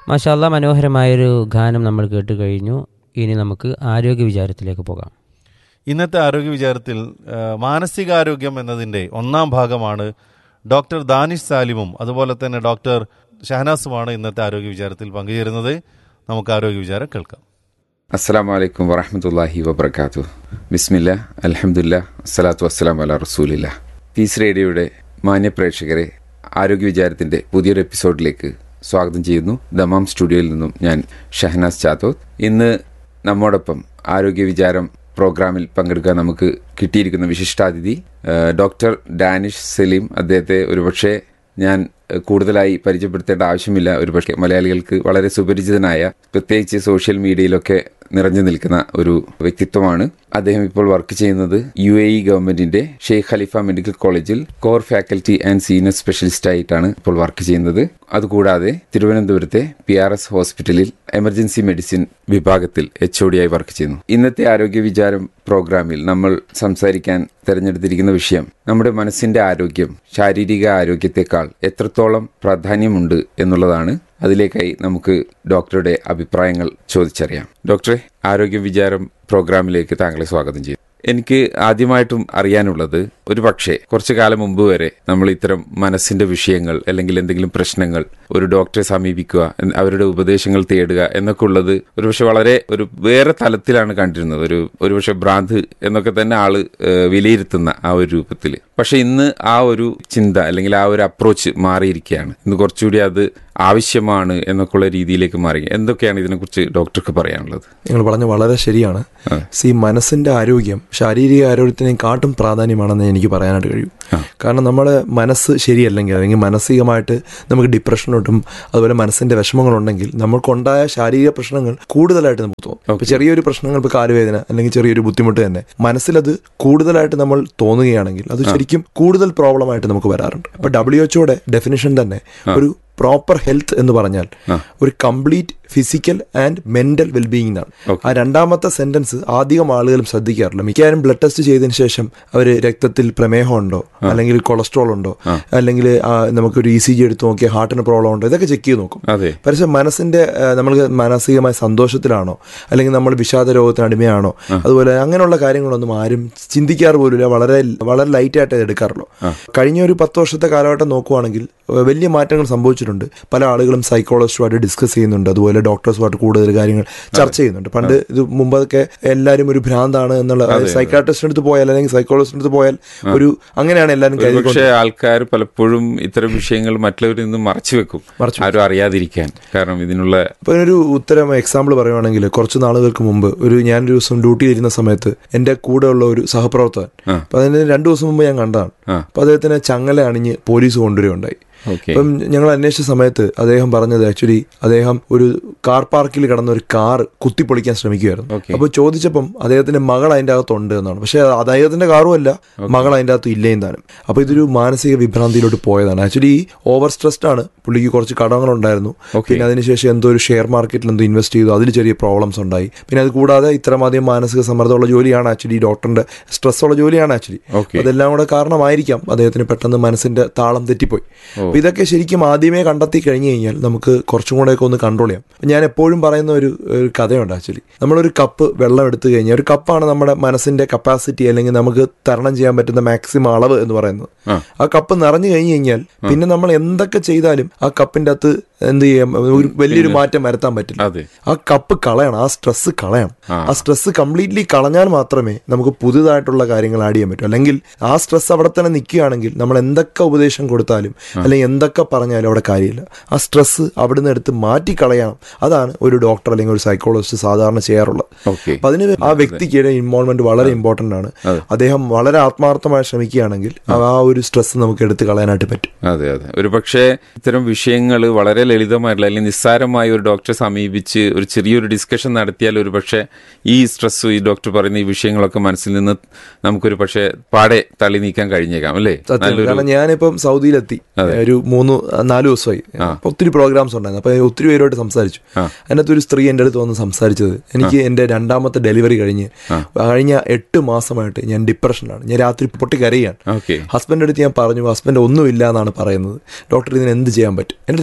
മാഷാല്ല മനോഹരമായൊരു ഗാനം നമ്മൾ കേട്ട് കഴിഞ്ഞു ഇനി നമുക്ക് ആരോഗ്യ വിചാരത്തിലേക്ക് പോകാം ഇന്നത്തെ ആരോഗ്യ വിചാരത്തിൽ ആ, മാനസികാരോഗ്യം എന്നതിൻ്റെ ഒന്നാം ഭാഗമാണ് ഡോക്ടർ ദാനിഷ് സാലിമും അതുപോലെ തന്നെ ഡോക്ടർ ഷഹനാസുമാണ് ഇന്നത്തെ ആരോഗ്യ വിചാരത്തിൽ പങ്കുചേരുന്നത് നമുക്ക് ആരോഗ്യ വിചാരം കേൾക്കാം അസ്സാം വലൈക്കും വറഹമത്തല്ലാഹി വബർക്കാത്തു ബിസ്മില്ല അലഹമുല്ല അസ്സലാത്തു വസ്സലാം അല റസൂലില്ല പീസ് റേഡിയോയുടെ മാന്യ പ്രേക്ഷകരെ ആരോഗ്യ വിചാരത്തിൻ്റെ പുതിയൊരു എപ്പിസോഡിലേക്ക് സ്വാഗതം ചെയ്യുന്നു ദമാം സ്റ്റുഡിയോയിൽ നിന്നും ഞാൻ ഷഹനാസ് ചാത്തോത്ത് ഇന്ന് നമ്മോടൊപ്പം ആരോഗ്യ വിചാരം പ്രോഗ്രാമിൽ പങ്കെടുക്കാൻ നമുക്ക് കിട്ടിയിരിക്കുന്ന വിശിഷ്ടാതിഥി ഏഹ്, ഡോക്ടർ ഡാനിഷ് സലീം അദ്ദേഹത്തെ ഒരുപക്ഷെ ഞാൻ ഏഹ്, കൂടുതലായി പരിചയപ്പെടുത്തേണ്ട ആവശ്യമില്ല ഒരുപക്ഷെ മലയാളികൾക്ക് വളരെ സുപരിചിതനായ പ്രത്യേകിച്ച് സോഷ്യൽ മീഡിയയിലൊക്കെ നിറഞ്ഞു നിൽക്കുന്ന ഒരു വ്യക്തിത്വമാണ് അദ്ദേഹം ഇപ്പോൾ വർക്ക് ചെയ്യുന്നത് യു എ ഇ ഗവൺമെന്റിന്റെ ഷെയ്ഖ് ഖലീഫ മെഡിക്കൽ കോളേജിൽ core faculty and senior specialist ആയിട്ടാണ് ഇപ്പോൾ വർക്ക് ചെയ്യുന്നത് അതുകൂടാതെ തിരുവനന്തപുരത്തെ പി ആർ എസ് ഹോസ്പിറ്റലിൽ എമർജൻസി മെഡിസിൻ വിഭാഗത്തിൽ എച്ച് ഒ ആയി വർക്ക് ചെയ്യുന്നു ഇന്നത്തെ ആരോഗ്യ വിചാരം പ്രോഗ്രാമിൽ നമ്മൾ സംസാരിക്കാൻ തിരഞ്ഞെടുത്തിരിക്കുന്ന വിഷയം നമ്മുടെ മനസ്സിന്റെ ആരോഗ്യം ശാരീരിക ആരോഗ്യത്തെക്കാൾ എത്രത്തോളം പ്രാധാന്യമുണ്ട് എന്നുള്ളതാണ് അതിലേക്കായി നമുക്ക് ഡോക്ടറുടെ അഭിപ്രായങ്ങൾ ചോദിച്ചറിയാം ഡോക്ടറെ ആരോഗ്യ വിചാരം പ്രോഗ്രാമിലേക്ക് താങ്കളെ സ്വാഗതം ചെയ്യും എനിക്ക് ആദ്യമായിട്ടും അറിയാനുള്ളത് ഒരു പക്ഷേ കുറച്ചു കാലം മുമ്പ് വരെ നമ്മൾ ഇത്തരം മനസ്സിന്റെ വിഷയങ്ങൾ അല്ലെങ്കിൽ എന്തെങ്കിലും പ്രശ്നങ്ങൾ ഒരു ഡോക്ടറെ സമീപിക്കുക എൻ- അവരുടെ ഉപദേശങ്ങൾ തേടുക എന്നൊക്കെ ഉള്ളത് ഒരുപക്ഷെ വളരെ ഒരു വേറെ തലത്തിലാണ് കണ്ടിരുന്നത് ഒരു ഒരുപക്ഷെ ഭ്രാന്ത് എന്നൊക്കെ തന്നെ ആള് ഏഹ്, വിലയിരുത്തുന്ന ആ ഒരു രൂപത്തിൽ പക്ഷെ ഇന്ന് ആ ഒരു ചിന്ത അല്ലെങ്കിൽ ആ ഒരു അപ്രോച്ച് മാറിയിരിക്കുകയാണ് ഇന്ന് കുറച്ചുകൂടി അത് ആവശ്യമാണ് എന്നൊക്കെയുള്ള രീതിയിലേക്ക് മാറി എന്തൊക്കെയാണ് ഇതിനെക്കുറിച്ച് ഡോക്ടർക്ക് പറയാനുള്ളത് നിങ്ങൾ പറഞ്ഞ വളരെ ശരിയാണ് സി മനസ്സിന്റെ ആരോഗ്യം ശാരീരിക ആരോഗ്യത്തിനേയും കാട്ടും പ്രാധാന്യമാണെന്ന് എനിക്ക് പറയാനായിട്ട് കഴിയും കാരണം നമ്മുടെ മനസ്സ് ശരിയല്ലെങ്കിൽ അല്ലെങ്കിൽ മാനസികമായിട്ട് നമുക്ക് ഡിപ്രഷനോട്ടും അതുപോലെ മനസ്സിന്റെ വിഷമങ്ങളുണ്ടെങ്കിൽ നമുക്കുണ്ടായ ശാരീരിക പ്രശ്നങ്ങൾ കൂടുതലായിട്ട് നമുക്ക് തോന്നും ഇപ്പൊ ചെറിയൊരു പ്രശ്നങ്ങൾ ഇപ്പൊ കാലുവേദന അല്ലെങ്കിൽ ചെറിയൊരു ബുദ്ധിമുട്ട് തന്നെ മനസ്സിലത് കൂടുതലായിട്ട് നമ്മൾ തോന്നുകയാണെങ്കിൽ അത് ശരിക്കും കൂടുതൽ പ്രോബ്ലം ആയിട്ട് നമുക്ക് വരാറുണ്ട് അപ്പൊ ഡബ്ല്യു എച്ച്ഒയുടെ ഡെഫിനിഷൻ തന്നെ ഒരു പ്രോപ്പർ ഹെൽത്ത് എന്ന് പറഞ്ഞാൽ ഒരു complete physical and mental wellbeing എന്നാണ് ആ രണ്ടാമത്തെ സെന്റൻസ് അധികം ആളുകളും ശ്രദ്ധിക്കാറില്ല മിക്കവാറും ബ്ലഡ് ടെസ്റ്റ് ചെയ്തതിന് ശേഷം അവർ രക്തത്തിൽ പ്രമേഹം ഉണ്ടോ അല്ലെങ്കിൽ കൊളസ്ട്രോൾ ഉണ്ടോ അല്ലെങ്കിൽ ആ, നമുക്കൊരു ഇ സി ജി എടുത്ത് നോക്കിയാൽ ഹാർട്ടിന് പ്രോബ്ലം ഉണ്ടോ ഇതൊക്കെ ചെക്ക് ചെയ്ത് നോക്കും അതെ പക്ഷേ മനസ്സിന്റെ ആ, നമ്മൾക്ക് മാനസികമായ സന്തോഷത്തിലാണോ അല്ലെങ്കിൽ നമ്മൾ വിഷാദ രോഗത്തിന് അടിമയാണോ അതുപോലെ അങ്ങനെയുള്ള കാര്യങ്ങളൊന്നും ആരും ചിന്തിക്കാറ് പോലുമില്ല വളരെ വളരെ ലൈറ്റ് ആയിട്ട് എടുക്കാറുള്ളൂ കഴിഞ്ഞ ഒരു പത്ത് വർഷത്തെ കാലഘട്ടം നോക്കുവാണെങ്കിൽ ആ, വലിയ മാറ്റങ്ങൾ സംഭവിച്ചിട്ടുണ്ട് പല ആളുകളും സൈക്കോളജിസ്റ്റുമായിട്ട് ഡിസ്കസ് ചെയ്യുന്നുണ്ട് അതുപോലെ ഡോക്ടേഴ്സുമായിട്ട് കൂടുതൽ കാര്യങ്ങൾ ചർച്ച ചെയ്യുന്നുണ്ട് പണ്ട് ഇത് മുമ്പൊക്കെ എല്ലാവരും ഒരു ഭ്രാന്താണ് എന്നുള്ള സൈക്കാട്രിസ്റ്റിന്റെ അടുത്ത് പോയാൽ അല്ലെങ്കിൽ സൈക്കോളജിസ്റ്റിന്റെ അടുത്ത് പോയാൽ ഒരു അങ്ങനെയാണ് എല്ലാവരും കരുതിക്കൊണ്ട് പക്ഷേ ആൾക്കാർ പലപ്പോഴും ഇത്തരം വിഷയങ്ങൾ മറ്റുള്ളവരിൽ നിന്ന് മറച്ചു വെക്കും ആരും അറിയാതിരിക്കാൻ കാരണം ഇതിനുള്ള ഇപ്പൊ ഒരു ഉത്തരം എക്സാമ്പിൾ പറയുവാണെങ്കിൽ കുറച്ച് നാളുകൾക്ക് മുമ്പ് ഒരു ഞാനൊരു ദിവസം ഡ്യൂട്ടിയിൽ ഇരുന്ന സമയത്ത് എന്റെ കൂടെയുള്ള ഒരു സഹപ്രവർത്തകൻ അപ്പൊ അതിന് രണ്ടു ദിവസം മുമ്പ് ഞാൻ കണ്ടതാണ് അപ്പൊ അദ്ദേഹത്തിന് ചങ്ങല അണിഞ്ഞ് പോലീസ് കൊണ്ടുവരികയുണ്ടായി ഓക്കെ അപ്പം ഞങ്ങൾ അന്വേഷിച്ച സമയത്ത് അദ്ദേഹം പറഞ്ഞത് ആക്ച്വലി അദ്ദേഹം ഒരു കാർ പാർക്കിൽ കിടന്ന ഒരു കാർ കുത്തിപ്പൊളിക്കാൻ ശ്രമിക്കുകയായിരുന്നു Okay. അപ്പോൾ ചോദിച്ചപ്പം അദ്ദേഹത്തിന്റെ മകൾ അതിന്റെ അകത്തുണ്ട് എന്നാണ് പക്ഷെ അത് അദ്ദേഹത്തിന്റെ കാറും അല്ല മകൾ അതിന്റെ അകത്ത് ഇല്ലേയും താനും അപ്പൊ ഇതൊരു മാനസിക വിഭ്രാന്തിയിലോട്ട് പോയതാണ് ആക്ച്വലി ഓവർ സ്ട്രെസ്ഡ് ആണ് പുള്ളിക്ക് കുറച്ച് കടങ്ങളുണ്ടായിരുന്നു പിന്നെ അതിനുശേഷം എന്തോ ഒരു ഷെയർ മാർക്കറ്റിൽ എന്തോ ഇൻവെസ്റ്റ് ചെയ്തു അതിൽ ചെറിയ പ്രോബ്ലംസ് ഉണ്ടായി പിന്നെ അത് കൂടാതെ ഇത്രമാധികം മാനസിക സമ്മർദ്ദമുള്ള ജോലിയാണ് ആക്ച്വലി ഡോക്ടറിന്റെ സ്ട്രെസ് ഉള്ള ജോലിയാണ് ആക്ച്വലി Okay. അതെല്ലാം കൂടെ കാരണമായിരിക്കാം അദ്ദേഹത്തിന് പെട്ടെന്ന് മനസ്സിന്റെ താളം തെറ്റിപ്പോയി അപ്പൊ ഇതൊക്കെ ശരിക്കും ആദ്യമേ കണ്ടെത്തി കഴിഞ്ഞു കഴിഞ്ഞാൽ നമുക്ക് കുറച്ചും കൂടെയൊക്കെ ഒന്ന് കൺട്രോൾ ചെയ്യാം അപ്പൊ ഞാൻ എപ്പോഴും പറയുന്ന ഒരു ഒരു കഥയുണ്ട് ആക്ച്വലി നമ്മളൊരു കപ്പ് വെള്ളം എടുത്തു കഴിഞ്ഞാൽ ഒരു കപ്പാണ് നമ്മുടെ മനസ്സിന്റെ കപ്പാസിറ്റി അല്ലെങ്കിൽ നമുക്ക് തരണം ചെയ്യാൻ പറ്റുന്ന മാക്സിമം അളവ് എന്ന് പറയുന്നത് ആ കപ്പ് നിറഞ്ഞു കഴിഞ്ഞു കഴിഞ്ഞാൽ പിന്നെ നമ്മൾ എന്തൊക്കെ ചെയ്താലും ആ കപ്പിന്റെ അകത്ത് എന്ത് ചെയ്യാം ഒരു വലിയൊരു മാറ്റം വരുത്താൻ പറ്റില്ല അതെ ആ കപ്പ് കളയണം ആ സ്ട്രെസ് കളയണം ആ സ്ട്രെസ് കംപ്ലീറ്റ്ലി കളഞ്ഞാൽ മാത്രമേ നമുക്ക് പുതുതായിട്ടുള്ള കാര്യങ്ങൾ ആഡ് ചെയ്യാൻ പറ്റൂ അല്ലെങ്കിൽ ആ സ്ട്രെസ് അവിടെ തന്നെ നിൽക്കുകയാണെങ്കിൽ നമ്മൾ എന്തൊക്കെ ഉപദേശം കൊടുത്താലും അല്ലെങ്കിൽ എന്തൊക്കെ പറഞ്ഞാലും അവിടെ കാര്യമില്ല ആ സ്ട്രെസ് അവിടുന്ന് എടുത്ത് മാറ്റി കളയണം അതാണ് ഒരു ഡോക്ടർ അല്ലെങ്കിൽ ഒരു സൈക്കോളജിസ്റ്റ് സാധാരണ ചെയ്യാറുള്ളത് ഓക്കെ അപ്പൊ അതിന് ആ വ്യക്തിക്ക് ഇൻവോൾവ്മെന്റ് വളരെ ഇമ്പോർട്ടന്റ് ആണ് അദ്ദേഹം വളരെ ആത്മാർത്ഥമായി ശ്രമിക്കുകയാണെങ്കിൽ ആ ഒരു സ്ട്രെസ് നമുക്ക് എടുത്ത് കളയാനായിട്ട് പറ്റും അതെ അതെ ഒരു പക്ഷേ ഇത്തരം വിഷയങ്ങൾ വളരെ ലളിതമായിട്ടുള്ള അല്ലെങ്കിൽ നിസ്സാരമായ ഒരു ഡോക്ടറെ സമീപിച്ച് ഒരു ചെറിയൊരു ഡിസ്കഷൻ നടത്തിയാൽ ഒരു പക്ഷേ ഈ സ്ട്രെസ് ഈ ഡോക്ടർ പറയുന്ന ഈ വിഷയങ്ങളൊക്കെ മനസ്സിൽ നിന്ന് നമുക്കൊരു പക്ഷേ പാടെ തള്ളി നീക്കാൻ കഴിഞ്ഞേക്കാം അല്ലേ സത്യം കാരണം ഞാനിപ്പം സൗദിയിലെത്തി ഒരു മൂന്ന് നാല് ദിവസമായി അപ്പൊ ഒത്തിരി പ്രോഗ്രാംസ് ഉണ്ടായിരുന്നു അപ്പൊ ഒത്തിരി പേരോട്ട് സംസാരിച്ചു അതിനകത്ത് ഒരു സ്ത്രീ എൻ്റെ അടുത്ത് വന്ന് സംസാരിച്ചത് എനിക്ക് എൻ്റെ രണ്ടാമത്തെ ഡെലിവറി കഴിഞ്ഞ് കഴിഞ്ഞ എട്ട് മാസമായിട്ട് ഞാൻ ഡിപ്രഷനാണ് ഞാൻ രാത്രി പൊട്ടിക്കരയാണ് ഓക്കെ ഹസ്ബൻഡ് അടുത്ത് ഞാൻ പറഞ്ഞു ഹസ്ബൻഡ് ഒന്നുമില്ല എന്നാണ് പറയുന്നത് ഡോക്ടർ ഇതിന് എന്ത് ചെയ്യാൻ പറ്റും എൻ്റെ രണ്ട് ദിവസം മുമ്പ്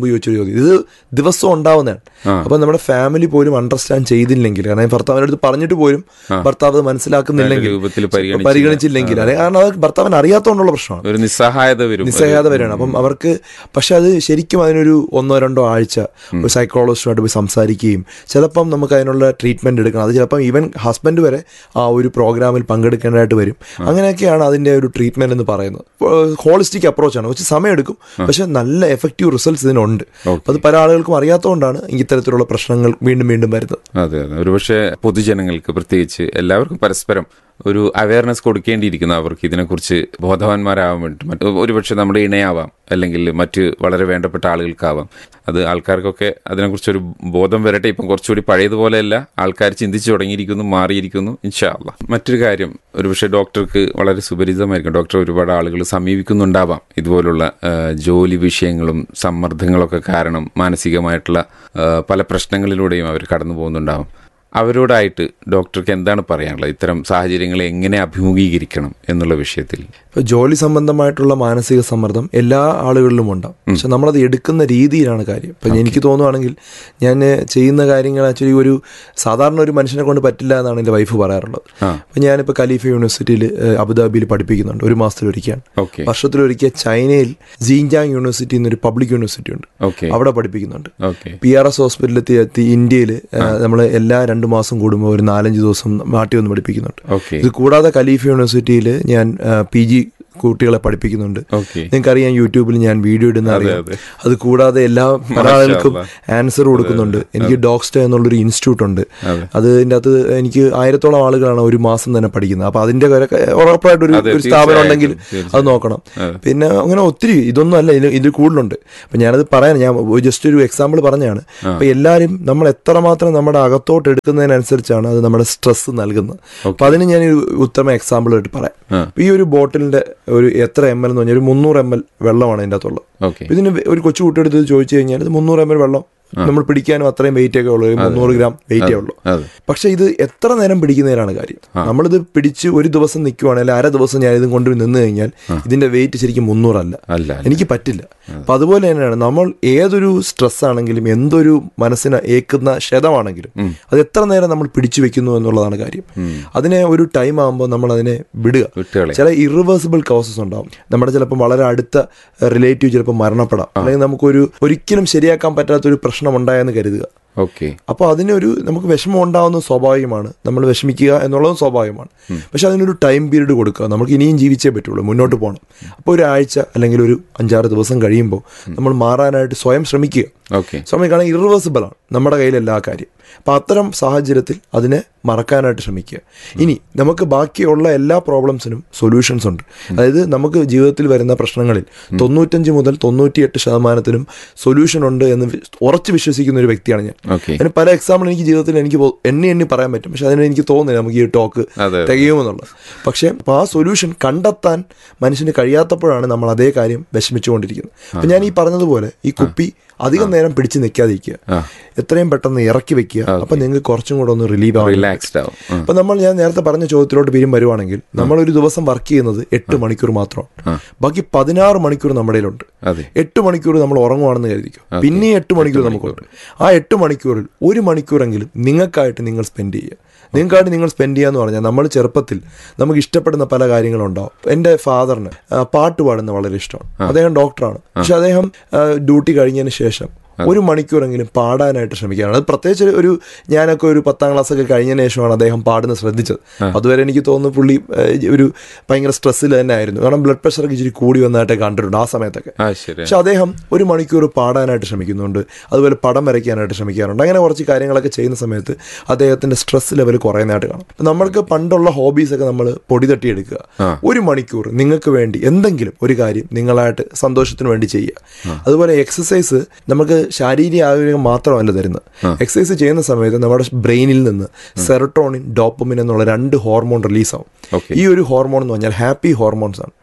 മുമ്പ് ചോദിച്ചൊരു ചോദ്യം ഇത് ദിവസം ഉണ്ടാവുന്നതാണ് ആ. അപ്പൊ നമ്മുടെ ഫാമിലി പോലും അണ്ടർസ്റ്റാൻഡ് ചെയ്തില്ലെങ്കിൽ കാരണം ഭർത്താവിന്റെ അടുത്ത് പറഞ്ഞിട്ട് പോലും ഭർത്താവ് അത് മനസ്സിലാക്കുന്നില്ലെങ്കിൽ വേണ്ട രൂപത്തിൽ പരിഗണിച്ചില്ല. പരിഗണിച്ചില്ലെങ്കിൽ അല്ലെ കാരണം അത് ഭർത്താവിന് അറിയാത്തതുകൊണ്ടുള്ള പ്രശ്നമാണ് ഒരു നിസ്സഹായത വരും നിസ്സഹായത വരികയാണ് അപ്പം അവർക്ക് പക്ഷെ അത് ശരിക്കും അതിനൊരു ഒന്നോ രണ്ടോ ആഴ്ച ഒരു സൈക്കോളജിസ്റ്റുമായിട്ട് പോയി സംസാരിക്കുകയും ചിലപ്പം നമുക്ക് അതിനുള്ള ട്രീറ്റ്മെന്റ് എടുക്കണം അത് ചിലപ്പം ഈവൻ ഹസ്ബൻഡ് വരെ ആ ഒരു പ്രോഗ്രാമിൽ പങ്കെടുക്കേണ്ടതായിട്ട് വരും അങ്ങനെയൊക്കെയാണ് അതിന്റെ ഒരു ട്രീറ്റ്മെന്റ് എന്ന് പറയുന്നത് ഹോളിസ്റ്റിക് അപ്രോച്ചാണ് കുറച്ച് സമയമെടുക്കും പക്ഷെ നല്ല എഫക്റ്റീവ് റിസൾട്ട്സ് ഇതിനുണ്ട് Okay. അത് പല ആളുകൾക്കും അറിയാത്തതുകൊണ്ടാണ് ഇത്തരത്തിലുള്ള പ്രശ്നങ്ങൾ വീണ്ടും വീണ്ടും വരുന്നത് അതെ അതെ ഒരുപക്ഷെ പൊതുജനങ്ങൾക്ക് പ്രത്യേകിച്ച് എല്ലാവർക്കും പരസ്പരം ഒരു അവയർനെസ് കൊടുക്കേണ്ടിയിരിക്കുന്നു അവർക്ക് ഇതിനെക്കുറിച്ച് ബോധവാന്മാരാവാൻ വേണ്ടി മറ്റ് ഒരുപക്ഷെ നമ്മുടെ ഇണയാവാം അല്ലെങ്കിൽ മറ്റ് വളരെ വേണ്ടപ്പെട്ട ആളുകൾക്കാവാം അത് ആൾക്കാർക്കൊക്കെ അതിനെക്കുറിച്ചൊരു ബോധം വരട്ടെ ഇപ്പം കുറച്ചുകൂടി പഴയതുപോലെയല്ല ആൾക്കാർ ചിന്തിച്ചു തുടങ്ങിയിരിക്കുന്നു മാറിയിരിക്കുന്നു ഇൻഷാല്ല മറ്റൊരു കാര്യം ഒരുപക്ഷെ ഡോക്ടർക്ക് വളരെ സുപരിചിതമായിരിക്കും ഡോക്ടർ ഒരുപാട് ആളുകൾ സമീപിക്കുന്നുണ്ടാവാം ഇതുപോലുള്ള ആ, ജോലി വിഷയങ്ങളും സമ്മർദ്ദങ്ങളൊക്കെ കാരണം മാനസികമായിട്ടുള്ള ആ, പല പ്രശ്നങ്ങളിലൂടെയും അവർ കടന്നു പോകുന്നുണ്ടാവും അവരോടായിട്ട് ഡോക്ടർക്ക് എന്താണ് പറയാനുള്ളത് ഇത്തരം സാഹചര്യങ്ങളെ എങ്ങനെ അഭിമുഖീകരിക്കണം എന്നുള്ള വിഷയത്തിൽ ഇപ്പൊ ജോലി സംബന്ധമായിട്ടുള്ള മാനസിക സമ്മർദ്ദം എല്ലാ ആളുകളിലും ഉണ്ടാവും പക്ഷെ നമ്മളത് എടുക്കുന്ന രീതിയിലാണ് കാര്യം ഇപ്പൊ എനിക്ക് തോന്നുവാണെങ്കിൽ ഞാൻ ചെയ്യുന്ന കാര്യങ്ങൾ ആക്ച്വലി ഒരു സാധാരണ ഒരു മനുഷ്യനെ കൊണ്ട് പറ്റില്ല എന്നാണ് എൻ്റെ വൈഫ് പറയാറുള്ളത് ആ. അപ്പൊ ഞാനിപ്പോൾ ഖലീഫ യൂണിവേഴ്സിറ്റിയിൽ അബുദാബിയിൽ പഠിപ്പിക്കുന്നുണ്ട് ഒരു മാസത്തിലൊരിക്കലാണ് ഓക്കെ വർഷത്തിലൊരിക്കൽ ചൈനയിൽ ജീൻജാങ് യൂണിവേഴ്സിറ്റി എന്നൊരു പബ്ലിക് യൂണിവേഴ്സിറ്റി ഉണ്ട് ഓക്കെ അവിടെ പഠിപ്പിക്കുന്നുണ്ട് ഓക്കെ പി ആർ എസ് ഹോസ്പിറ്റലിൽ എത്തി ഇന്ത്യയിൽ നമ്മൾ എല്ലാ രണ്ട് മാസം കൂടുമ്പോൾ ഒരു നാലഞ്ച് ദിവസം നാട്ടിൽ വന്ന് പഠിപ്പിക്കുന്നുണ്ട് ഓക്കെ ഇത് കൂടാതെ ഖലീഫ് യൂണിവേഴ്സിറ്റിയിൽ ഞാൻ പി ജി കുട്ടികളെ പഠിപ്പിക്കുന്നുണ്ട് ഓക്കെ നിങ്ങൾക്കറിയാം യൂട്യൂബിൽ ഞാൻ വീഡിയോ ഇടുന്ന അറിയാം അതെ. അത് കൂടാതെ എല്ലാ പല മാഷാ ആളുകൾക്കും അല്ലാ. ആൻസർ കൊടുക്കുന്നുണ്ട് എനിക്ക് ഡോക്സ്റ്റർ എന്നുള്ളൊരു ഇൻസ്റ്റിറ്റ്യൂട്ട് ഉണ്ട് അതെ. അതിൻ്റെ അകത്ത് എനിക്ക് ആയിരത്തോളം ആളുകളാണ് ഒരു മാസം തന്നെ പഠിക്കുന്നത് അപ്പൊ അതിന്റെ കാര്യമൊക്കെ ഉറപ്പായിട്ട് ഒരു അതെ, ഒരു സ്ഥാപനം തീർച്ചയായും, ഉണ്ടെങ്കിൽ തീർച്ചയായും. അത് നോക്കണം അതെ. പിന്നെ അങ്ങനെ ഒത്തിരി ഇതൊന്നും അല്ല ഇതിൽ ഇതിൽ കൂടുതലുണ്ട് അപ്പൊ ഞാനത് പറയാൻ ഞാൻ ജസ്റ്റ് ഒരു എക്സാമ്പിൾ പറഞ്ഞാണ് അപ്പൊ എല്ലാവരും നമ്മൾ എത്രമാത്രം നമ്മുടെ അകത്തോട്ട് എടുക്കുന്നതിനനുസരിച്ചാണ് അത് നമ്മുടെ സ്ട്രെസ് നൽകുന്നത് അപ്പൊ അതിന് ഞാൻ ഒരു ഉത്തമ എക്സാമ്പിൾ ആയിട്ട് പറയാം ആ. അപ്പൊ ഈ ഒരു ബോട്ടിലിന്റെ ഒരു എത്ര എം എൽ എന്ന് പറഞ്ഞാൽ ഒരു മുന്നൂറ് എം എൽ വെള്ളമാണ് ഇതിൻ്റെ അകത്തുള്ളത് ഓക്കെ അപ്പൊ ഇതിന് ഒരു കൊച്ചു കുട്ടിയെടുത്ത് ചോദിച്ചു കഴിഞ്ഞാൽ ഇത് മുന്നൂറ് എം എൽ വെള്ളം നമ്മൾ പിടിക്കാനും അത്രയും വെയിറ്റ് ഒക്കെ ഉള്ളൂ ഒരു മുന്നൂറ് ഗ്രാം വെയിറ്റേ ഉള്ളൂ അതെ പക്ഷെ ഇത് എത്ര നേരം പിടിക്കുന്നതിനാണ് കാര്യം നമ്മളിത് പിടിച്ച് ഒരു ദിവസം നിൽക്കുവാണെങ്കിൽ അര ദിവസം ഞാൻ ഇതും കൊണ്ട് നിന്ന് കഴിഞ്ഞാൽ ഇതിന്റെ വെയിറ്റ് ശരിക്കും മുന്നൂറല്ല അല്ല അല്ല. എനിക്ക് പറ്റില്ല അപ്പൊ അതുപോലെ തന്നെയാണ് നമ്മൾ ഏതൊരു സ്ട്രെസ് ആണെങ്കിലും എന്തൊരു മനസ്സിനെ ഏക്കുന്ന ക്ഷതമാണെങ്കിലും അത് എത്ര നേരം നമ്മൾ പിടിച്ചു വെക്കുന്നു എന്നുള്ളതാണ് കാര്യം അതിനെ ഒരു ടൈം ആകുമ്പോൾ നമ്മൾ അതിനെ വിടുക വിട്ടുകളെ ചില ഇറിവേഴ്സിബിൾ കോസസ് ഉണ്ടാവും നമ്മുടെ ചിലപ്പോൾ വളരെ അടുത്ത റിലേറ്റീവ് ചിലപ്പോൾ മരണപ്പെടാം അല്ലെങ്കിൽ നമുക്കൊരു ഒരിക്കലും ശരിയാക്കാൻ പറ്റാത്ത ഒരു പ്രശ്നം ഉണ്ടായെന്ന് കരുതുക ഓക്കെ അപ്പോൾ അതിനൊരു നമുക്ക് വിഷമം ഉണ്ടാവുന്നത് സ്വാഭാവികമാണ് നമ്മൾ വിഷമിക്കുക എന്നുള്ളതും സ്വാഭാവികമാണ് പക്ഷെ അതിനൊരു ടൈം പീരീഡ് കൊടുക്കുക നമുക്ക് ഇനിയും ജീവിച്ചേ പറ്റുള്ളൂ മുന്നോട്ട് പോകണം അപ്പോൾ ഒരു ആഴ്ച അല്ലെങ്കിൽ ഒരു അഞ്ചാറ് ദിവസം കഴിയുമ്പോൾ നമ്മൾ മാറാനായിട്ട് സ്വയം ശ്രമിക്കുക ഓക്കെ ശ്രമിക്കുകയാണെങ്കിൽ ഇറിവേഴ്സിബിൾ ആണ് നമ്മുടെ കയ്യിൽ എല്ലാ കാര്യം അപ്പം അത്തരം സാഹചര്യത്തിൽ അതിനെ മറക്കാനായിട്ട് ശ്രമിക്കുക ഇനി നമുക്ക് ബാക്കിയുള്ള എല്ലാ പ്രോബ്ലംസിനും സൊല്യൂഷൻസ് ഉണ്ട് അതായത് നമുക്ക് ജീവിതത്തിൽ വരുന്ന പ്രശ്നങ്ങളിൽ തൊണ്ണൂറ്റഞ്ച് മുതൽ തൊണ്ണൂറ്റിയെട്ട് ശതമാനത്തിനും സൊല്യൂഷൻ ഉണ്ട് എന്ന് വി- ഉറച്ചു വിശ്വസിക്കുന്ന ഒരു വ്യക്തിയാണ് ഞാൻ ഓക്കെ അതിന് പല എക്സാമ്പിൾ എനിക്ക് ജീവിതത്തിൽ എനിക്ക് പോ- എണ്ണി എണ്ണി പറയാൻ പറ്റും പക്ഷെ അതിന് എനിക്ക് തോന്നുന്നില്ല നമുക്ക് ഈ ടോക്ക് അതെ, അതെ. തികയുമെന്നുള്ളത് പക്ഷേ അപ്പോൾ ആ സൊല്യൂഷൻ കണ്ടെത്താൻ മനുഷ്യന് കഴിയാത്തപ്പോഴാണ് നമ്മൾ അതേ കാര്യം വിഷമിച്ചുകൊണ്ടിരിക്കുന്നത് അപ്പം ഞാൻ ഈ പറഞ്ഞതുപോലെ ഈ കുപ്പി അധികം നേരം പിടിച്ച് നിൽക്കാതിരിക്കുക ആ. എത്രയും പെട്ടെന്ന് ഇറക്കി വെക്കുക അപ്പം നിങ്ങൾക്ക് കുറച്ചും കൂടെ ഒന്ന് റിലീവ് ആവും റിലാക്സ്ഡ് ആവും ആ. അപ്പൊ നമ്മൾ ഞാൻ നേരത്തെ പറഞ്ഞ ചോദ്യത്തിലോട്ട് പിരിയും വരുവാണെങ്കിൽ നമ്മൾ ഒരു ദിവസം വർക്ക് ചെയ്യുന്നത് എട്ട് മണിക്കൂർ മാത്രമാണ് ബാക്കി പതിനാറ് മണിക്കൂർ നമ്മുടെ കയ്യിലുണ്ട് അതെ എട്ട് മണിക്കൂർ നമ്മൾ ഉറങ്ങുവാണെന്ന് കരുതിക്കും പിന്നെ എട്ട് മണിക്കൂർ നമുക്കുണ്ട് ആ എട്ട് മണിക്കൂറിൽ ഒരു മണിക്കൂറെങ്കിലും നിങ്ങൾക്കായിട്ട് നിങ്ങൾ സ്പെൻഡ് ചെയ്യുക നിങ്ങൾക്കായിട്ട് നിങ്ങൾ സ്പെൻഡ് ചെയ്യുക എന്ന് പറഞ്ഞാൽ നമ്മൾ ചെറുപ്പത്തിൽ നമുക്ക് ഇഷ്ടപ്പെടുന്ന പല കാര്യങ്ങളും ഉണ്ടാവും എൻ്റെ ഫാദറിന് പാട്ട് പാടുന്നത് വളരെ ഇഷ്ടമാണ് അദ്ദേഹം ഡോക്ടറാണ് പക്ഷെ അദ്ദേഹം ഡ്യൂട്ടി കഴിഞ്ഞതിന് ശേഷം ഒരു മണിക്കൂറെങ്കിലും പാടാനായിട്ട് ശ്രമിക്കുകയാണ് അത് പ്രത്യേകിച്ച് ഒരു ഞാനൊക്കെ ഒരു പത്താം ക്ലാസ് ഒക്കെ കഴിഞ്ഞതിന് ശേഷമാണ് അദ്ദേഹം പാടുന്നത് ശ്രദ്ധിച്ചത് അതുവരെ എനിക്ക് തോന്നുന്നു പുള്ളി ഏഹ്, ഒരു ഭയങ്കര സ്ട്രെസ്സിൽ തന്നെ ആയിരുന്നു കാരണം ബ്ലഡ് പ്രഷറൊക്കെ ഇച്ചിരി കൂടി വന്നതായിട്ട് കണ്ടിട്ടുണ്ട് ആ സമയത്തൊക്കെ ആ ശരി പക്ഷെ അദ്ദേഹം ഒരു മണിക്കൂർ പാടാനായിട്ട് ശ്രമിക്കുന്നുണ്ട് അതുപോലെ പടം വരയ്ക്കാനായിട്ട് ശ്രമിക്കാറുണ്ട് അങ്ങനെ കുറച്ച് കാര്യങ്ങളൊക്കെ ചെയ്യുന്ന സമയത്ത് അദ്ദേഹത്തിന്റെ സ്ട്രെസ് ലെവൽ കുറയുന്നതായിട്ട് കാണും അപ്പൊ നമ്മൾക്ക് പണ്ടുള്ള ഹോബീസൊക്കെ നമ്മൾ പൊടി തട്ടിയെടുക്കുക ഒരു മണിക്കൂർ നിങ്ങൾക്ക് വേണ്ടി എന്തെങ്കിലും ഒരു കാര്യം നിങ്ങളായിട്ട് സന്തോഷത്തിന് വേണ്ടി ചെയ്യുക അതുപോലെ എക്സസൈസ് നമുക്ക് ശാരീരിക ആരോഗ്യം മാത്രമല്ല തരുന്നത് എക്സസൈസ് ചെയ്യുന്ന സമയത്ത് നമ്മുടെ ബ്രെയിനിൽ നിന്ന് സെറട്ടോണിൻ ഡോപ്പമിൻ എന്നുള്ള രണ്ട് ഹോർമോൺ റിലീസാവും Okay. ഈ ഒരു ഹോർമോൺ എന്ന് പറഞ്ഞാൽ ഹാപ്പി ഹോർമോൺസ് ആണ്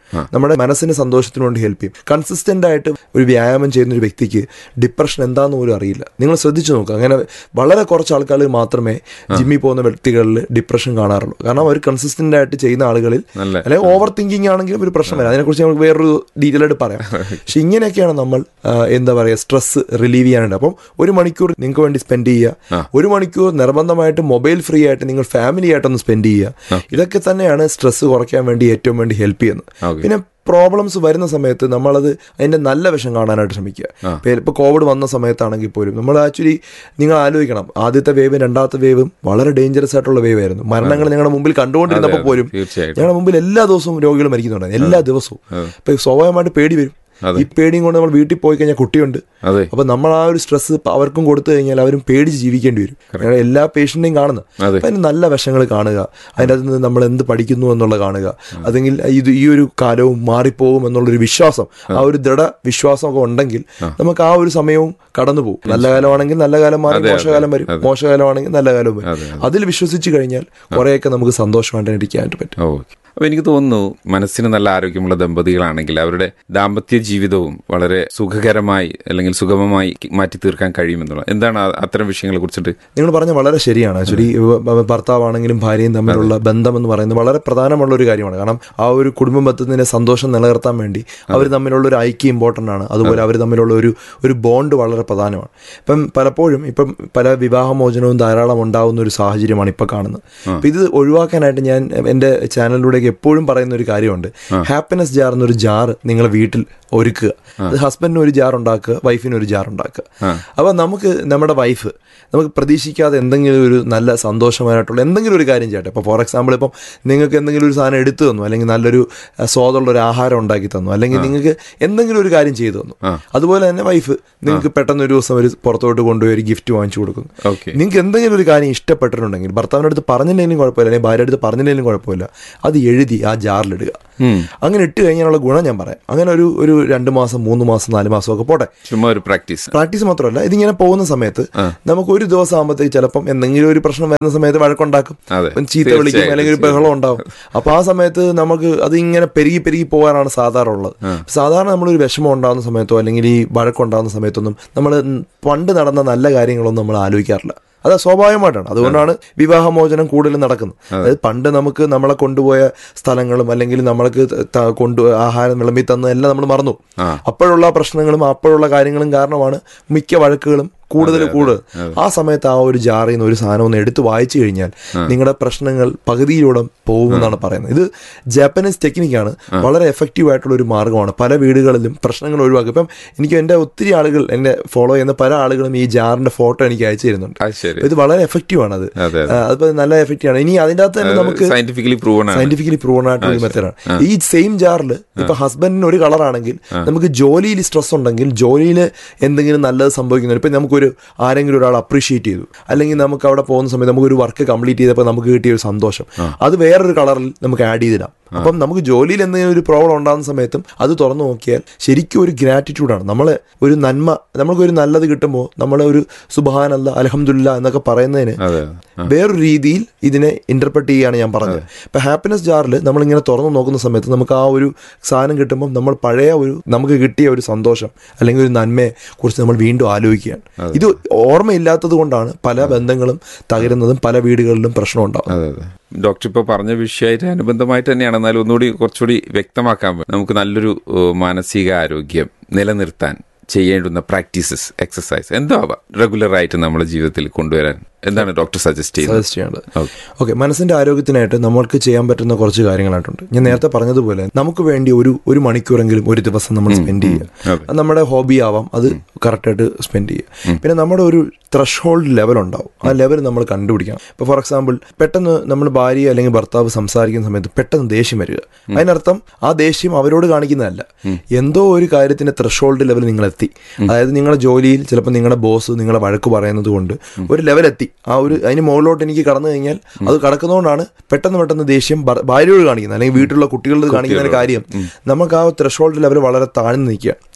നമ്മുടെ മനസ്സിന് സന്തോഷത്തിന് വേണ്ടി ഹെൽപ്പ് ചെയ്യും കൺസിസ്റ്റന്റ് ആയിട്ട് ഒരു വ്യായാമം ചെയ്യുന്ന ഒരു വ്യക്തിക്ക് ഡിപ്രഷൻ എന്താന്ന് പോലും അറിയില്ല നിങ്ങൾ ശ്രദ്ധിച്ചു നോക്കുക അങ്ങനെ വളരെ കുറച്ച് ആൾക്കാർ മാത്രമേ ജിമ്മിൽ പോകുന്ന വ്യക്തികളിൽ ഡിപ്രഷൻ കാണാറുള്ളൂ കാരണം അവർ കൺസിസ്റ്റന്റ് ആയിട്ട് ചെയ്യുന്ന ആളുകളിൽ നല്ല അല്ലെങ്കിൽ ഓവർ തിങ്കിങ് ആണെങ്കിലും ഒരു പ്രശ്നം വരാം അതിനെക്കുറിച്ച് നമുക്ക് വേറൊരു ഡീറ്റെയിൽ ആയിട്ട് പറയാം പക്ഷെ ഇങ്ങനെയൊക്കെയാണ് നമ്മൾ ആ, എന്താ പറയുക സ്ട്രെസ് റിലീവ് ചെയ്യാനുണ്ട് അപ്പം ഒരു മണിക്കൂർ നിങ്ങൾക്ക് വേണ്ടി സ്പെൻഡ് ചെയ്യുക ഒരു മണിക്കൂർ നിർബന്ധമായിട്ട് മൊബൈൽ ഫ്രീ ആയിട്ട് നിങ്ങൾ ഫാമിലി ആയിട്ടൊന്ന് സ്പെൻഡ് ചെയ്യുക ഇതൊക്കെ തന്നെയാണ് സ്ട്രെസ് കുറയ്ക്കാൻ വേണ്ടി ഏറ്റവും വേണ്ടി ഹെൽപ്പ് ചെയ്യുന്നത് Okay. പിന്നെ പ്രോബ്ലംസ് വരുന്ന സമയത്ത് നമ്മളത് അതിന്റെ നല്ല വശം കാണാനായിട്ട് ശ്രമിക്കുക ഇപ്പൊ ഇപ്പോൾ കോവിഡ് വന്ന സമയത്താണെങ്കിൽ പോലും നമ്മൾ ആക്ച്വലി നിങ്ങൾ ആലോചിക്കണം ആദ്യത്തെ വേവും രണ്ടാമത്തെ വേവും വളരെ ഡേഞ്ചറസ് ആയിട്ടുള്ള വേവ് ആയിരുന്നു മരണങ്ങൾ ഞങ്ങളുടെ മുമ്പിൽ കണ്ടുകൊണ്ടിരുന്നപ്പോൾ അതെ, പോലും തീർച്ചയായിട്ടും. ഞങ്ങളുടെ മുമ്പിൽ എല്ലാ ദിവസവും രോഗികൾ മരിക്കുന്നുണ്ടായിരുന്നു എല്ലാ ദിവസവും ഇപ്പൊ സ്വാഭാവികമായിട്ട് പേടി വരും ഈ പേടിയും കൊണ്ട് നമ്മൾ വീട്ടിൽ പോയി കഴിഞ്ഞാൽ കുട്ടിയുണ്ട് അതെ അപ്പൊ നമ്മൾ ആ ഒരു സ്ട്രെസ് അവർക്കും കൊടുത്തു കഴിഞ്ഞാൽ അവരും പേടിച്ച് ജീവിക്കേണ്ടി വരും ഞങ്ങൾ എല്ലാ പേഷ്യന്റിനെയും കാണുന്നത് അതെ. അപ്പൊ അതിന് നല്ല വശങ്ങൾ കാണുക അതിൻ്റെ അകത്ത് നിന്ന് നമ്മൾ എന്ത് പഠിക്കുന്നു എന്നുള്ളത് കാണുക അല്ലെങ്കിൽ ഇത് ഈ ഒരു കാലവും മാറിപ്പോകും എന്നുള്ളൊരു വിശ്വാസം ആ ഒരു ദൃഢ വിശ്വാസമൊക്കെ ഉണ്ടെങ്കിൽ നമുക്ക് ആ ഒരു സമയവും കടന്നു പോകും നല്ല കാലമാണെങ്കിൽ നല്ല കാലം മാറി അതെ, മോശകാലം വരും അതെ. മോശകാലമാണെങ്കിൽ നല്ല കാലവും അതെ, വരും അതിൽ വിശ്വസിച്ച് കഴിഞ്ഞാൽ കുറേയൊക്കെ നമുക്ക് സന്തോഷമായിട്ട് ഇരിക്കാനായിട്ട് പറ്റും ഓക്കെ അപ്പൊ എനിക്ക് തോന്നുന്നു മനസ്സിന് നല്ല ആരോഗ്യമുള്ള ദമ്പതികളാണെങ്കിൽ അവരുടെ ദാമ്പത്യ ജീവിതവും വളരെ സുഖകരമായി അല്ലെങ്കിൽ സുഗമമായി മാറ്റി തീർക്കാൻ കഴിയുമെന്നുള്ള എന്താണ് ആ- അത്തരം വിഷയങ്ങളെ കുറിച്ചിട്ട് നിങ്ങൾ പറഞ്ഞ വളരെ ശരിയാണ് ആക്ച്വലി ഭർത്താവാണെങ്കിലും ഭാര്യയും തമ്മിലുള്ള ബന്ധം എന്ന് പറയുന്നത് വളരെ പ്രധാനമുള്ള ഒരു കാര്യമാണ് കാരണം ആ ഒരു കുടുംബ ബന്ധത്തിന്റെ സന്തോഷം നിലനിർത്താൻ വേണ്ടി അവർ തമ്മിലുള്ള ഒരു ഐക്യം ഇമ്പോർട്ടൻ്റ് ആണ് അതുപോലെ അവർ തമ്മിലുള്ള ഒരു ഒരു ബോണ്ട് വളരെ പ്രധാനമാണ് ഇപ്പം പലപ്പോഴും ഇപ്പം പല വിവാഹമോചനവും ധാരാളം ഉണ്ടാവുന്ന ഒരു സാഹചര്യമാണ് ഇപ്പം കാണുന്നത് അപ്പം ഇത് ഒഴിവാക്കാനായിട്ട് ഞാൻ എൻ്റെ ചാനലിലൂടെയൊക്കെ എപ്പോഴും പറയുന്ന ഒരു കാര്യമുണ്ട് ഹാപ്പിനെസ് ജാർ എന്നൊരു ജാർ നിങ്ങളെ വീട്ടിൽ ഒരുക്കുക അത് ഹസ്ബൻഡിന് ഒരു ജാർ ഉണ്ടാക്കുക വൈഫിന് ഒരു ജാർ ഉണ്ടാക്കുക അപ്പോൾ നമുക്ക് നമ്മുടെ വൈഫ് നമുക്ക് പ്രതീക്ഷിക്കാതെ എന്തെങ്കിലും ഒരു നല്ല സന്തോഷമായിട്ടുള്ള എന്തെങ്കിലും ഒരു കാര്യം ചെയ്യട്ടെ ഇപ്പോൾ ഫോർ എക്സാമ്പിൾ ഇപ്പം നിങ്ങൾക്ക് എന്തെങ്കിലും ഒരു സാധനം എടുത്തു തന്നു അല്ലെങ്കിൽ നല്ലൊരു അഹ്, സ്വാദുള്ള ഒരു ആഹാരം ഉണ്ടാക്കി തന്നു അല്ലെങ്കിൽ നിങ്ങൾക്ക് എന്തെങ്കിലും ഒരു കാര്യം ചെയ്തു തന്നു അതുപോലെ തന്നെ വൈഫ് നിങ്ങൾക്ക് പെട്ടെന്ന് ഒരു ദിവസം ഒരു പുറത്തോട്ട് കൊണ്ടുപോയി ഒരു ഗിഫ്റ്റ് വാങ്ങിച്ചു കൊടുക്കുന്നു ഓക്കെ നിങ്ങൾക്ക് എന്തെങ്കിലും ഒരു കാര്യം ഇഷ്ടപ്പെട്ടിട്ടുണ്ടെങ്കിൽ ഭർത്താവിൻ്റെ അടുത്ത് പറഞ്ഞില്ലെങ്കിലും കുഴപ്പമില്ല അല്ലെങ്കിൽ ഭാര്യയുടെ അടുത്ത് പറഞ്ഞില്ലെങ്കിലും കുഴപ്പമില്ല അത് എഴുതി ആ ജാറിലിടുക അങ്ങനെ ഇട്ട് കഴിഞ്ഞാലുള്ള ഗുണം ഞാൻ പറയാം അങ്ങനെ ഒരു ഒരു രണ്ട് മാസം മൂന്ന് മാസം നാല് മാസം ഒക്കെ പോട്ടെ ചുമ്മാ ഒരു പ്രാക്ടീസ് പ്രാക്ടീസ് മാത്രമല്ല ഇതിങ്ങനെ പോകുന്ന സമയത്ത് നമുക്ക് ഒരു ദിവസം ആകുമ്പോഴത്തേക്ക് ചിലപ്പം എന്തെങ്കിലും ഒരു പ്രശ്നം വരുന്ന സമയത്ത് വഴക്കുണ്ടാക്കും അതെ. ഇപ്പം ചീത്ത വിളിക്കും തീർച്ചയായും, അല്ലെങ്കിൽ ഒരു ബഹളം ഉണ്ടാവും അപ്പൊ ആ സമയത്ത് നമുക്ക് അത് ഇങ്ങനെ പെരുകി പെരുകി പോകാനാണ് സാധാരണ ഉള്ളത് സാധാരണ നമ്മളൊരു വിഷമം ഉണ്ടാകുന്ന സമയത്തോ അല്ലെങ്കിൽ ഈ വഴക്കുണ്ടാകുന്ന സമയത്തൊന്നും നമ്മൾ പണ്ട് നടന്ന നല്ല കാര്യങ്ങളൊന്നും നമ്മൾ ആലോചിക്കാറില്ല അത് സ്വാഭാവികമായിട്ടാണ് അതുകൊണ്ടാണ് വിവാഹമോചനം കൂടുതൽ നടക്കുന്നത് അതായത് പണ്ട് നമുക്ക് നമ്മളെ കൊണ്ടുപോയ സ്ഥലങ്ങളും അല്ലെങ്കിൽ നമ്മൾക്ക് ത- കൊണ്ടു ആഹാരം വിളമ്പി തന്ന എല്ലാം നമ്മൾ മറന്നു അപ്പോഴുള്ള പ്രശ്നങ്ങളും അപ്പോഴുള്ള കാര്യങ്ങളും കാരണമാണ് മിക്ക വഴക്കുകളും കൂടുതൽ കൂടുതൽ ആ സമയത്ത് ആ ഒരു ജാറിൽ നിന്ന് ഒരു സാധനം ഒന്ന് എടുത്ത് വായിച്ചു കഴിഞ്ഞാൽ നിങ്ങളുടെ പ്രശ്നങ്ങൾ പകുതിയിലൂടെ പോകുമെന്നാണ് പറയുന്നത് ഇത് ജാപ്പനീസ് ടെക്നിക്കാണ് വളരെ എഫക്റ്റീവ് ആയിട്ടുള്ള ഒരു മാർഗ്ഗമാണ് പല വീടുകളിലും പ്രശ്നങ്ങൾ ഒഴിവാക്കും ഇപ്പം എനിക്ക് എൻ്റെ ഒത്തിരി ആളുകൾ എന്നെ ഫോളോ ചെയ്യുന്ന പല ആളുകളും ഈ ജാറിന്റെ ഫോട്ടോ എനിക്ക് അയച്ചു തരുന്നുണ്ട് അത് ശരി ഇത് വളരെ എഫക്റ്റീവ് ആണ് അത് അതെ, അതിപ്പോ നല്ല എഫക്റ്റീവ് ആണ് ഇനി അതിൻ്റെ അകത്ത് തന്നെ നമുക്ക് സയന്റിഫിക്കലി പ്രൂവൺ ആണ് സയന്റിഫിക്കലി പ്രൂവൺ ആയിട്ടുള്ള ഒരു മെത്തേഡാണ് ഈ സെയിം ജാറിൽ ഇപ്പൊ ഹസ്ബൻഡിന് ഒരു കളറാണെങ്കിൽ നമുക്ക് ജോലിയിൽ സ്ട്രെസ് ഉണ്ടെങ്കിൽ ജോലിയിൽ എന്തെങ്കിലും നല്ലത് സംഭവിക്കുന്നു ഇപ്പൊ നമുക്കൊരു ആരെങ്കിലും ഒരാൾ അപ്രീഷിയേറ്റ് ചെയ്തു അല്ലെങ്കിൽ നമുക്ക് അവിടെ പോകുന്ന സമയത്ത് നമുക്ക് ഒരു വർക്ക് കംപ്ലീറ്റ് ചെയ്തപ്പോൾ നമുക്ക് കിട്ടിയ ഒരു സന്തോഷം അത് വേറൊരു കളറിൽ നമുക്ക് ആഡ് ചെയ്തിടാം അപ്പം നമുക്ക് ജോലിയിൽ എന്തെങ്കിലും ഒരു പ്രോബ്ലം ഉണ്ടാകുന്ന സമയത്തും അത് തുറന്നു നോക്കിയാൽ ശരിക്കും ഒരു ഗ്രാറ്റിറ്റ്യൂഡാണ് നമ്മളെ ഒരു നന്മ നമ്മൾക്കൊരു നല്ലത് കിട്ടുമ്പോൾ നമ്മളെ ഒരു സുബാനല്ല അലഹമുല്ല എന്നൊക്കെ പറയുന്നതിന് അതെ വേറൊരു രീതിയിൽ ഇതിനെ ഇന്റർപ്രറ്റ് ചെയ്യുകയാണ് ഞാൻ പറഞ്ഞത് ഇപ്പൊ ഹാപ്പിനെസ് ജാറിൽ നമ്മളിങ്ങനെ തുറന്നു നോക്കുന്ന സമയത്ത് നമുക്ക് ആ ഒരു സാധനം കിട്ടുമ്പോൾ നമ്മൾ പഴയ ഒരു നമുക്ക് കിട്ടിയ ഒരു സന്തോഷം അല്ലെങ്കിൽ ഒരു നന്മയെ കുറിച്ച് നമ്മൾ വീണ്ടും ആലോചിക്കുകയാണ് ഇത് ഓർമ്മയില്ലാത്തത് കൊണ്ടാണ് പല ബന്ധങ്ങളും തകരുന്നതും പല വീടുകളിലും പ്രശ്നം ഉണ്ടാകുന്നത് അതെ അതെ ഡോക്ടർ ഇപ്പോൾ പറഞ്ഞ വിഷയമായിട്ട് അനുബന്ധമായിട്ട് തന്നെയാണ് എന്നാലും ഒന്നുകൂടി കുറച്ചുകൂടി വ്യക്തമാക്കാൻ പറ്റും നമുക്ക് നല്ലൊരു ഏഹ്, മാനസിക ആരോഗ്യം നിലനിർത്താൻ ചെയ്യേണ്ടുന്ന പ്രാക്ടീസസ് എക്സസൈസ് എന്തോ ആവാം റെഗുലർ ആയിട്ട് നമ്മുടെ ജീവിതത്തിൽ കൊണ്ടുവരാൻ എന്താണ് ഡോക്ടർ സജസ്റ്റ് ചെയ്യുന്നത് സജസ്റ്റ് ചെയ്യേണ്ടത് ഓക്കെ മനസ്സിന്റെ ആരോഗ്യത്തിനായിട്ട് നമ്മൾക്ക് ചെയ്യാൻ പറ്റുന്ന കുറച്ച് കാര്യങ്ങളായിട്ടുണ്ട് ഞാൻ നേരത്തെ പറഞ്ഞതുപോലെ നമുക്ക് വേണ്ടി ഒരു ഒരു മണിക്കൂറെങ്കിലും ഒരു ദിവസം നമ്മൾ സ്പെൻഡ് ചെയ്യുക അതെ. അത് നമ്മുടെ ഹോബി ആവാം അത് കറക്റ്റായിട്ട് സ്പെൻഡ് ചെയ്യുക പിന്നെ നമ്മുടെ ഒരു ത്രഷ് ഹോൾഡ് ലെവൽ ഉണ്ടാവും ആ ലെവൽ നമ്മൾ കണ്ടുപിടിക്കണം ഇപ്പോൾ ഫോർ എക്സാമ്പിൾ പെട്ടെന്ന് നമ്മൾ ഭാര്യ അല്ലെങ്കിൽ ഭർത്താവ് സംസാരിക്കുന്ന സമയത്ത് പെട്ടെന്ന് ദേഷ്യം വരിക അതിനർത്ഥം ആ ദേഷ്യം അവരോട് കാണിക്കുന്നതല്ല എന്തോ ഒരു കാര്യത്തിന്റെ ത്രഷ് ഹോൾഡ് ലെവൽ നിങ്ങൾ എത്തി അതായത് നിങ്ങളുടെ ജോലിയിൽ ചിലപ്പോൾ നിങ്ങളുടെ ബോസ് നിങ്ങളെ വഴക്ക് പറയുന്നത് കൊണ്ട് ഒരു ലെവൽ എത്തി ആ ഒരു അതിന് മുകളിലോട്ട് എനിക്ക് കടന്നു കഴിഞ്ഞാൽ അത് കടക്കുന്നതുകൊണ്ടാണ് പെട്ടെന്ന് പെട്ടെന്ന് ദേഷ്യം ഭർ- ഭാര്യയോട് കാണിക്കുന്നത് അല്ലെങ്കിൽ വീട്ടിലുള്ള കുട്ടികളോട് കാണിക്കുന്ന ഒരു കാര്യം നമുക്ക് ആ ത്രഷ് ഹോൾഡ് ലെവൽ വളരെ താഴ്ന്നു നിൽക്കുക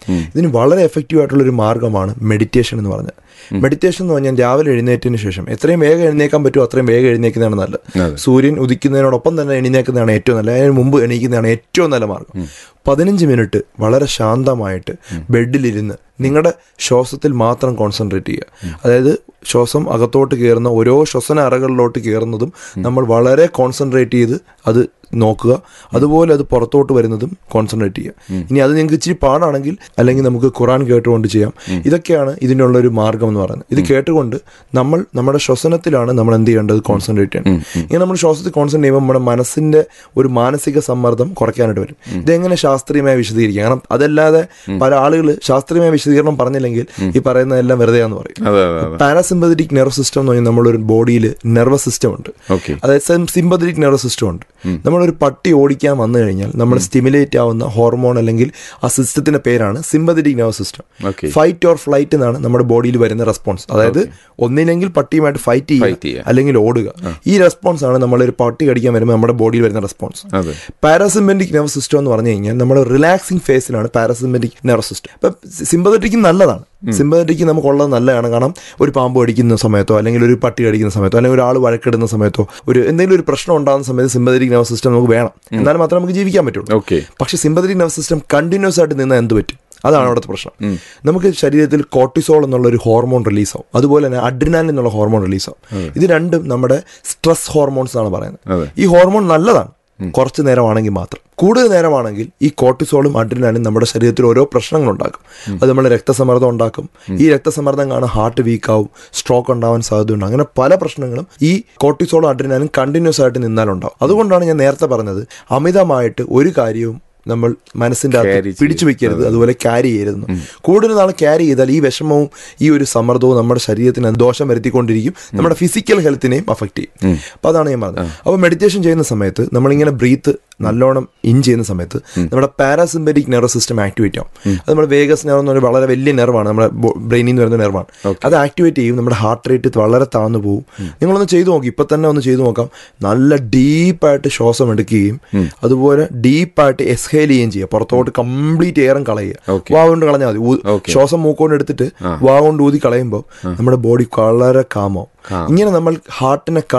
ഇതിന് വളരെ എഫക്റ്റീവ് ആയിട്ടുള്ള ഒരു മാർഗ്ഗമാണ് മെഡിറ്റേഷൻ എന്ന് പറഞ്ഞത് മെഡിറ്റേഷൻ എന്ന് പറഞ്ഞാൽ രാവിലെ എഴുന്നേറ്റതിന് ശേഷം എത്രയും വേഗം എഴുന്നേക്കാൻ പറ്റുമോ അത്രയും വേഗം എഴുന്നേക്കുന്നതാണ് നല്ലത് സൂര്യൻ ഉദിക്കുന്നതിനോടൊപ്പം തന്നെ എഴുന്നേക്കുന്നതാണ് ഏറ്റവും നല്ലത് അതിന് മുമ്പ് എണീക്കുന്നതാണ് ഏറ്റവും നല്ല മാർഗ്ഗം പതിനഞ്ച് മിനിറ്റ് വളരെ ശാന്തമായിട്ട് ബെഡിലിരുന്ന് നിങ്ങളുടെ ശ്വാസത്തിൽ മാത്രം കോൺസെൻട്രേറ്റ് ചെയ്യുക അതായത് ശ്വാസം അകത്തോട്ട് കയറുന്ന ഓരോ ശ്വസന അറകളിലോട്ട് കയറുന്നതും നമ്മൾ വളരെ കോൺസെൻട്രേറ്റ് ചെയ്ത് അത് നോക്കുക അതുപോലെ അത് പുറത്തോട്ട് വരുന്നതും കോൺസെൻട്രേറ്റ് ചെയ്യുക ഇനി അത് നിങ്ങൾക്ക് ഇച്ചിരി പാടാണെങ്കിൽ അല്ലെങ്കിൽ നമുക്ക് ഖുറാൻ കേട്ടുകൊണ്ട് ചെയ്യാം ഇതൊക്കെയാണ് ഇതിനുള്ള ഒരു മാർഗം എന്ന് പറയുന്നത് ഇത് കേട്ടുകൊണ്ട് നമ്മൾ നമ്മുടെ ശ്വസനത്തിലാണ് നമ്മൾ എന്ത് ചെയ്യേണ്ടത് കോൺസെൻട്രേറ്റ് ചെയ്യേണ്ടത് ഇങ്ങനെ നമ്മൾ ശ്വാസത്തിൽ കോൺസെൻട്രേറ്റ് ചെയ്യുമ്പോൾ നമ്മുടെ മനസ്സിന്റെ ഒരു മാനസിക സമ്മർദ്ദം കുറയ്ക്കാനായിട്ട് വരും ഇതെങ്ങനെ ശാസ്ത്രീയമായി വിശദീകരിക്കുക കാരണം അതല്ലാതെ പല ആളുകൾ ശാസ്ത്രീയമായ വിശദീകരണം പറഞ്ഞില്ലെങ്കിൽ ഈ പറയുന്നതെല്ലാം വെറുതെയാന്ന് പറയും അതെ അതെ അതെ പാരാസിമ്പതറ്റിക് നെർവ് സിസ്റ്റം എന്ന് പറഞ്ഞാൽ നമ്മളൊരു ബോഡിയിൽ നെർവസ് സിസ്റ്റം ഉണ്ട് ഓക്കെ അതായത് സിമ്പതറ്റിക് നെർവസ് സിസ്റ്റം ഉണ്ട് നമ്മളൊരു പട്ടി ഓടിക്കാൻ വന്നു കഴിഞ്ഞാൽ നമ്മൾ സ്റ്റിമുലേറ്റ് ആവുന്ന ഹോർമോൺ അല്ലെങ്കിൽ ആ സിസ്റ്റത്തിന്റെ പേരാണ് sympathetic nervous system Okay. Fight or flight എന്നാണ് നമ്മുടെ ബോഡിയിൽ വരുന്ന റെസ്പോൺസ് അതായത് ഒന്നില്ലെങ്കിൽ പട്ടിയുമായിട്ട് ഫൈറ്റ് Fight ചെയ്യുക ചെയ്യുക. അല്ലെങ്കിൽ ഓടുക ഈ റെസ്പോൺസ് ആണ് നമ്മളൊരു പട്ടി കടിക്കാൻ വരുമ്പോൾ നമ്മുടെ ബോഡിയിൽ വരുന്ന റെസ്പോൺസ് അതെ പാരാസിമ്പറ്റിക് നെർവ് സിസ്റ്റം എന്ന് പറഞ്ഞു കഴിഞ്ഞാൽ നമ്മൾ റിലാക്സിങ് ഫേസിലാണ് പാരാസിമ്പറ്റിക് നെർവ് സിസ്റ്റം ഇപ്പം സിമ്പതറ്റിക് നല്ലതാണ് സിമ്പതറ്റിക് നമുക്കുള്ളത് നല്ലതാണ് കാരണം ഒരു പാമ്പ് കടിക്കുന്ന സമയത്തോ അല്ലെങ്കിൽ ഒരു പട്ടി കടിക്കുന്ന സമയത്തോ അല്ലെങ്കിൽ ഒരാൾ വഴക്കിടുന്ന സമയത്തോ ഒരു എന്തെങ്കിലും ഒരു പ്രശ്നം ഉണ്ടാകുന്ന സമയത്ത് സിമ്പതറ്റിക് നെർവ് സിസ്റ്റം നമുക്ക് വേണം എന്നാൽ മാത്രമേ നമുക്ക് ജീവിക്കാൻ പറ്റുള്ളൂ ഓക്കെ പക്ഷേ സിമ്പതറ്റിക് നെർവ് സിസ്റ്റം കണ്ടിന്യൂസ് ആയിട്ട് നിന്നാൽ എന്ത് പറ്റും അതാണ് അവിടുത്തെ പ്രശ്നം നമുക്ക് ശരീരത്തിൽ കോർട്ടിസോൾ എന്നുള്ള ഒരു ഹോർമോൺ റിലീസാവും അതുപോലെ തന്നെ അഡ്രിനാലിൻ എന്നുള്ള ഹോർമോൺ റിലീസാവും ഇത് രണ്ടും നമ്മുടെ സ്ട്രെസ് ഹോർമോൺസ് എന്നാണ് അതെ. പറയുന്നത് ഈ ഹോർമോൺ നല്ലതാണ് കുറച്ച് നേരമാണെങ്കിൽ മാത്രം കൂടുതൽ നേരമാണെങ്കിൽ ഈ കോർട്ടിസോളും അഡ്രിനാലും നമ്മുടെ ശരീരത്തിൽ ഓരോ പ്രശ്നങ്ങൾ ഉണ്ടാക്കും അത് നമ്മൾ രക്തസമ്മർദ്ദം ഉണ്ടാക്കും ഈ രക്തസമ്മർദ്ദം കാണാൻ ഹാർട്ട് വീക്കാവും സ്ട്രോക്ക് ഉണ്ടാവാൻ സാധ്യതയുണ്ട് അങ്ങനെ പല പ്രശ്നങ്ങളും ഈ കോർട്ടിസോളും അഡ്രിനാലും കണ്ടിന്യൂസ് ആയിട്ട് നിന്നാലുണ്ടാവും അതുകൊണ്ടാണ് ഞാൻ നേരത്തെ പറഞ്ഞത് അമിതമായിട്ട് ഒരു കാര്യവും നമ്മൾ മനസ്സിന്റെ Carry അകത്ത് ചെയ്യരുത്. പിടിച്ചു വെക്കരുത് അതുപോലെ ക്യാരി ചെയ്യരുത് കൂടുതൽ നാൾ ക്യാരി ചെയ്താൽ ഈ വിഷമവും ഈ ഒരു സമ്മർദ്ദവും നമ്മുടെ ശരീരത്തിന് ദോഷം വരുത്തിക്കൊണ്ടിരിക്കും നമ്മുടെ ഫിസിക്കൽ ഹെൽത്തിനെയും അഫക്റ്റ് ചെയ്യും അപ്പൊ അതാണ് ഞാൻ പറഞ്ഞത് അപ്പോൾ മെഡിറ്റേഷൻ ചെയ്യുന്ന സമയത്ത് നമ്മളിങ്ങനെ ബ്രീത്ത് നല്ലോണം ഇൻ ചെയ്യുന്ന സമയത്ത് നമ്മുടെ പാരാസിമ്പറ്റിക് നെർവ് സിസ്റ്റം ആക്ടിവേറ്റ് ആവും അത് നമ്മുടെ വേഗസ് നെർവ് എന്ന് പറഞ്ഞാൽ വളരെ വലിയ നെർവാണ് നമ്മുടെ ബ്രെയിനിൽ നിന്ന് വരുന്ന നെർവാണ് അത് ആക്ടിവേറ്റ് ചെയ്യും നമ്മുടെ ഹാർട്ട് റേറ്റ് വളരെ താഴ്ന്നു പോകും നിങ്ങളൊന്ന് ചെയ്തു നോക്കി ഇപ്പൊ തന്നെ ഒന്ന് ചെയ്തു നോക്കാം നല്ല ഡീപ്പായിട്ട് ശ്വാസം എടുക്കുകയും അതുപോലെ ഡീപ്പായിട്ട് എക്സ്ഹേൽ ചെയ്യുകയും ചെയ്യുക പുറത്തോട്ട് കംപ്ലീറ്റ് എയറും കളയുക Okay. വാ കൊണ്ട് കളഞ്ഞാൽ മതി ഊ- Okay. ശ്വാസം മൂക്കൊണ്ട് എടുത്തിട്ട് വാ കൊണ്ട് ഊതി കളയുമ്പോൾ നമ്മുടെ ബോഡി വളരെ കാമോ Calm. ഇങ്ങനെ നമ്മൾ ഹാർട്ടിനെ